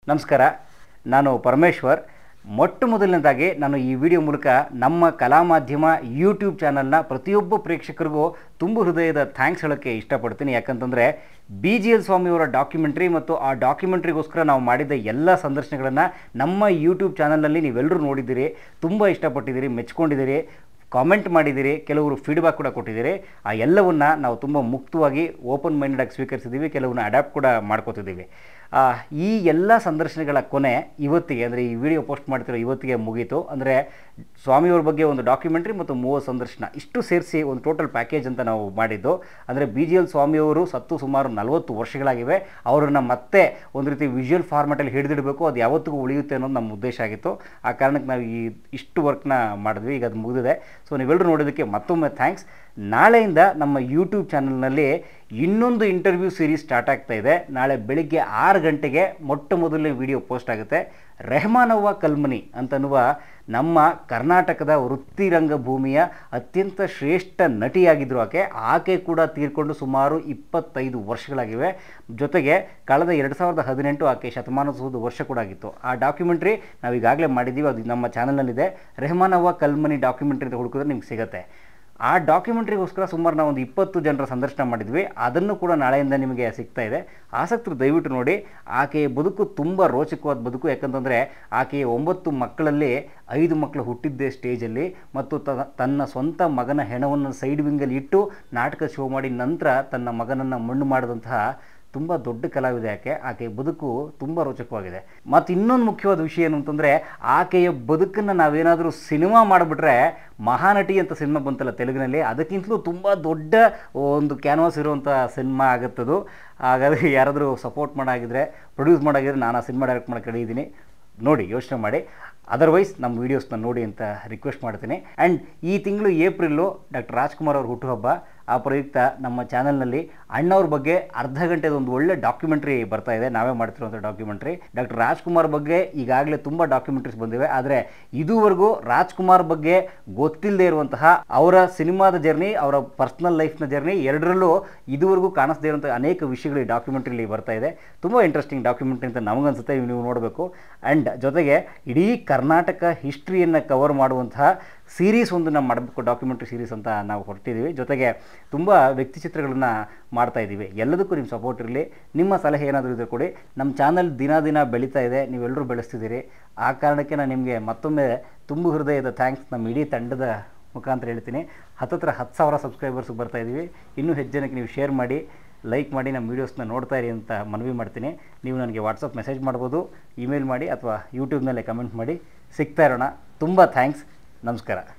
ನಮಸ್ಕಾರ ನಾನು ಪರಮೇಶ್ವರ್ ಮೊಟ್ಟ ಮೊದಲನೇದಾಗಿ ನಾನು ಈ ವಿಡಿಯೋ ಮೂಲಕ ನಮ್ಮ ಕಲಾ ಮಾಧ್ಯಮ ಯೂಟ್ಯೂಬ್ ಚಾನಲ್ನ ಪ್ರತಿಯೊಬ್ಬ ಪ್ರೇಕ್ಷಕರಿಗೂ ತುಂಬ ಹೃದಯದ ಥ್ಯಾಂಕ್ಸ್ ಹೇಳೋಕ್ಕೆ ಇಷ್ಟಪಡ್ತೀನಿ ಯಾಕಂತಂದರೆ ಬಿ ಜಿ ಎಲ್ ಸ್ವಾಮಿಯವರ ಡಾಕ್ಯುಮೆಂಟ್ರಿ ಮತ್ತು ಆ ಡಾಕ್ಯುಮೆಂಟ್ರಿಗೋಸ್ಕರ ನಾವು ಮಾಡಿದ ಎಲ್ಲ ಸಂದರ್ಶನಗಳನ್ನು ನಮ್ಮ ಯೂಟ್ಯೂಬ್ ಚಾನಲ್ನಲ್ಲಿ ನೀವೆಲ್ಲರೂ ನೋಡಿದ್ದೀರಿ ತುಂಬ ಇಷ್ಟಪಟ್ಟಿದ್ದೀರಿ ಮೆಚ್ಕೊಂಡಿದ್ದೀರಿ ಕಾಮೆಂಟ್ ಮಾಡಿದ್ದೀರಿ ಕೆಲವರು ಫೀಡ್ಬ್ಯಾಕ್ ಕೂಡ ಕೊಟ್ಟಿದ್ದೀರಿ ಆ ಎಲ್ಲವನ್ನು ನಾವು ತುಂಬ ಮುಕ್ತವಾಗಿ ಓಪನ್ ಮೈಂಡೆಡಾಗಿ ಸ್ವೀಕರಿಸಿದ್ದೀವಿ ಕೆಲವನ್ನ ಅಡ್ಯಾಪ್ಟ್ ಕೂಡ ಮಾಡ್ಕೋತಿದ್ದೀವಿ ಆ, ಈ ಎಲ್ಲ ಸಂದರ್ಶನಗಳ ಕೊನೆ ಇವತ್ತಿಗೆ ಅಂದರೆ ಈ ವಿಡಿಯೋ ಪೋಸ್ಟ್ ಮಾಡ್ತಿರೋ ಇವತ್ತಿಗೆ ಮುಗೀತು ಅಂದರೆ ಸ್ವಾಮಿಯವ್ರ ಬಗ್ಗೆ ಒಂದು ಡಾಕ್ಯುಮೆಂಟ್ರಿ ಮತ್ತು ಮೂವತ್ತು ಸಂದರ್ಶನ ಇಷ್ಟು ಸೇರಿಸಿ ಒಂದು ಟೋಟಲ್ ಪ್ಯಾಕೇಜ್ ಅಂತ ನಾವು ಮಾಡಿದ್ದು ಅಂದರೆ ಬಿ ಜಿ ಎಲ್ ಸ್ವಾಮಿಯವರು ಸತ್ತು ಸುಮಾರು ನಲವತ್ತು ವರ್ಷಗಳಾಗಿವೆ ಅವರನ್ನು ಮತ್ತೆ ಒಂದು ರೀತಿ ವಿಜುವಲ್ ಫಾರ್ಮೆಟಲ್ಲಿ ಹಿಡಿದಿಡಬೇಕು ಅದು ಯಾವತ್ತಿಗೂ ಉಳಿಯುತ್ತೆ ಅನ್ನೋದು ನಮ್ಮ ಉದ್ದೇಶ ಆಗಿತ್ತು ಆ ಕಾರಣಕ್ಕೆ ನಾವು ಈ ಇಷ್ಟು ವರ್ಕ್ನ ಮಾಡಿದ್ವಿ ಈಗ ಅದು ಮುಗಿದಿದೆ ಸೊ ನೀವೆಲ್ಲರೂ ನೋಡೋದಕ್ಕೆ ಮತ್ತೊಮ್ಮೆ ಥ್ಯಾಂಕ್ಸ್ ನಾಳೆಯಿಂದ ನಮ್ಮ ಯೂಟ್ಯೂಬ್ ಚಾನಲ್ನಲ್ಲಿ ಇನ್ನೊಂದು ಇಂಟರ್ವ್ಯೂ ಸೀರೀಸ್ ಸ್ಟಾರ್ಟ್ ಆಗ್ತಾ ಇದೆ ನಾಳೆ ಬೆಳಿಗ್ಗೆ ಆರು ಗಂಟೆಗೆ ಮೊಟ್ಟ ಮೊದಲನೇ ವಿಡಿಯೋ ಪೋಸ್ಟ್ ಆಗುತ್ತೆ ರೆಹಮಾನವ್ವ ಕಲ್ಮನಿ ಅಂತನ್ನುವ ನಮ್ಮ ಕರ್ನಾಟಕದ ವೃತ್ತಿ ರಂಗಭೂಮಿಯ ಅತ್ಯಂತ ಶ್ರೇಷ್ಠ ನಟಿಯಾಗಿದ್ದರು ಆಕೆ ಆಕೆ ಕೂಡ ತೀರ್ಕೊಂಡು ಸುಮಾರು ಇಪ್ಪತ್ತೈದು ವರ್ಷಗಳಾಗಿವೆ ಜೊತೆಗೆ ಕಳೆದ ಎರಡು ಸಾವಿರದ ಹದಿನೆಂಟು ಆಕೆ ಶತಮಾನೋತ್ಸವದ ವರ್ಷ ಕೂಡ ಆಗಿತ್ತು ಆ ಡಾಕ್ಯುಮೆಂಟ್ರಿ ನಾವು ಈಗಾಗಲೇ ಮಾಡಿದ್ದೀವಿ ಅದು ನಮ್ಮ ಚಾನಲ್ನಲ್ಲಿದೆ ರೆಹಮಾನವ್ವ ಕಲ್ಮನಿ ಡಾಕ್ಯುಮೆಂಟ್ರಿ ಅಂತ ಹುಡುಕಿದ್ರೆ ನಿಮ್ಗೆ ಸಿಗುತ್ತೆ ಆ ಡಾಕ್ಯುಮೆಂಟ್ರಿಗೋಸ್ಕರ ಸುಮಾರು ನಾವು ಒಂದು ಇಪ್ಪತ್ತು ಜನರ ಸಂದರ್ಶನ ಮಾಡಿದ್ವಿ ಅದನ್ನು ಕೂಡ ನಾಳೆಯಿಂದ ನಿಮಗೆ ಸಿಗ್ತಾ ಇದೆ ಆಸಕ್ತರು ದಯವಿಟ್ಟು ನೋಡಿ ಆಕೆಯ ಬದುಕು ತುಂಬ ರೋಚಕವಾದ ಬದುಕು ಯಾಕಂತಂದರೆ ಆಕೆಯ ಒಂಬತ್ತು ಮಕ್ಕಳಲ್ಲಿ ಐದು ಮಕ್ಕಳು ಹುಟ್ಟಿದ್ದೇ ಸ್ಟೇಜಲ್ಲಿ ಮತ್ತು ತ- ತನ್ನ ಸ್ವಂತ ಮಗನ ಹೆಣವನ್ನು ಸೈಡ್ ವಿಂಗಲ್ಲಿ ಇಟ್ಟು ನಾಟಕ ಶೋ ಮಾಡಿ ನಂತರ ತನ್ನ ಮಗನನ್ನು ಮಣ್ಣು ಮಾಡಿದಂತಹ ತುಂಬ ದೊಡ್ಡ ಕಲಾವಿದೆ ಆಕೆ ಆಕೆಯ ಬದುಕು ತುಂಬ ರೋಚಕವಾಗಿದೆ ಮತ್ತು ಇನ್ನೊಂದು ಮುಖ್ಯವಾದ ವಿಷಯ ಏನು ಅಂತಂದರೆ ಆಕೆಯ ಬದುಕನ್ನು ನಾವೇನಾದರೂ ಸಿನಿಮಾ ಮಾಡಿಬಿಟ್ರೆ ಮಹಾನಟಿ ಅಂತ ಸಿನಿಮಾ ಬಂತಲ್ಲ ತೆಲುಗಿನಲ್ಲಿ ಅದಕ್ಕಿಂತಲೂ ತುಂಬ ದೊಡ್ಡ ಒಂದು ಕ್ಯಾನ್ವಾಸ್ ಇರುವಂಥ ಸಿನಿಮಾ ಆಗುತ್ತದು ಹಾಗಾದರೆ ಯಾರಾದರೂ ಸಪೋರ್ಟ್ ಮಾಡಾಗಿದ್ರೆ ಪ್ರೊಡ್ಯೂಸ್ ಮಾಡಾಗಿದ್ರೆ ನಾನು ಆ ಸಿನಿಮಾ ಡೈರೆಕ್ಟ್ ಮಾಡೋಕ್ಕೆ ರೆಡಿ ಇದ್ದೀನಿ ನೋಡಿ ಯೋಚನೆ ಮಾಡಿ ಅದರ್ವೈಸ್ ನಮ್ಮ ವೀಡಿಯೋಸ್ನ ನೋಡಿ ಅಂತ ರಿಕ್ವೆಸ್ಟ್ ಮಾಡ್ತೀನಿ ಆ್ಯಂಡ್ ಈ ತಿಂಗಳು ಏಪ್ರಿಲ್ಲು ಡಾಕ್ಟರ್ ರಾಜ್ಕುಮಾರ್ ಅವ್ರ ಹುಟ್ಟುಹಬ್ಬ ಆ ಪ್ರಯುಕ್ತ ನಮ್ಮ ಚಾನಲ್ನಲ್ಲಿ ಅಣ್ಣವ್ರ ಬಗ್ಗೆ ಅರ್ಧ ಗಂಟೆದ ಒಂದು ಒಳ್ಳೆ ಡಾಕ್ಯುಮೆಂಟ್ರಿ ಬರ್ತಾ ಇದೆ ನಾವೇ ಮಾಡ್ತಿರುವಂಥ ಡಾಕ್ಯುಮೆಂಟ್ರಿ ಡಾಕ್ಟರ್ ರಾಜ್ಕುಮಾರ್ ಬಗ್ಗೆ ಈಗಾಗಲೇ ತುಂಬ ಡಾಕ್ಯುಮೆಂಟ್ರೀಸ್ ಬಂದಿವೆ ಆದರೆ ಇದುವರೆಗೂ ರಾಜ್ಕುಮಾರ್ ಬಗ್ಗೆ ಗೊತ್ತಿಲ್ಲದೆ ಇರುವಂತಹ ಅವರ ಸಿನಿಮಾದ ಜರ್ನಿ ಅವರ ಪರ್ಸ್ನಲ್ ಲೈಫ್ನ ಜರ್ನಿ ಎರಡರಲ್ಲೂ ಇದುವರೆಗೂ ಕಾಣಿಸದೇ ಇರುವಂಥ ಅನೇಕ ವಿಷಯಗಳು ಈ ಡಾಕ್ಯುಮೆಂಟ್ರಿಲಿ ಬರ್ತಾ ಇದೆ ತುಂಬ ಇಂಟ್ರೆಸ್ಟಿಂಗ್ ಡಾಕ್ಯುಮೆಂಟ್ರಿ ಅಂತ ನಮಗನ್ಸುತ್ತೆ ನೀವು ನೋಡಬೇಕು ಆ್ಯಂಡ್ ಜೊತೆಗೆ ಇಡೀ ಕರ್ನಾಟಕ ಹಿಸ್ಟ್ರಿಯನ್ನು ಕವರ್ ಮಾಡುವಂತಹ ಸೀರೀಸ್ ಒಂದು ನಾವು ಮಾಡಬೇಕು ಡಾಕ್ಯುಮೆಂಟ್ರಿ ಸೀರೀಸ್ ಅಂತ ನಾವು ಹೊರಟಿದ್ದೀವಿ ಜೊತೆಗೆ ತುಂಬ ವ್ಯಕ್ತಿ ಚಿತ್ರಗಳನ್ನು ಮಾಡ್ತಾ ಇದ್ದೀವಿ ಎಲ್ಲದಕ್ಕೂ ನಿಮ್ಮ ಸಪೋರ್ಟ್ ಇರಲಿ ನಿಮ್ಮ ಸಲಹೆ ಏನಾದರೂ ಇದ್ದರೆ ಕೊಡಿ ನಮ್ಮ ಚಾನಲ್ ದಿನ ದಿನ ಬೆಳೀತಾ ಇದೆ ನೀವೆಲ್ಲರೂ ಬೆಳೆಸ್ತಿದ್ದೀರಿ ಆ ಕಾರಣಕ್ಕೆ ನಾನು ನಿಮಗೆ ಮತ್ತೊಮ್ಮೆ ತುಂಬ ಹೃದಯದ ಥ್ಯಾಂಕ್ಸ್ ನಮ್ಮ ಇಡೀ ತಂಡದ ಮುಖಾಂತರ ಹೇಳ್ತೀನಿ ಹತ್ತತ್ರ ಹತ್ತು ಸಾವಿರ ಸಬ್ಸ್ಕ್ರೈಬರ್ಸ್ ಬರ್ತಾ ಇದ್ದೀವಿ ಇನ್ನೂ ಹೆಚ್ಚು ಜನಕ್ಕೆ ನೀವು ಶೇರ್ ಮಾಡಿ ಲೈಕ್ ಮಾಡಿ ನಮ್ಮ ವೀಡಿಯೋಸ್ನ ನೋಡ್ತಾ ಇರಿ ಅಂತ ಮನವಿ ಮಾಡ್ತೀನಿ ನೀವು ನನಗೆ ವಾಟ್ಸಪ್ ಮೆಸೇಜ್ ಮಾಡ್ಬೋದು ಇಮೇಲ್ ಮಾಡಿ ಅಥವಾ ಯೂಟ್ಯೂಬ್ನಲ್ಲೇ ಕಮೆಂಟ್ ಮಾಡಿ ಸಿಗ್ತಾ ಇರೋಣ ತುಂಬ ಥ್ಯಾಂಕ್ಸ್ ನಮಸ್ಕಾರ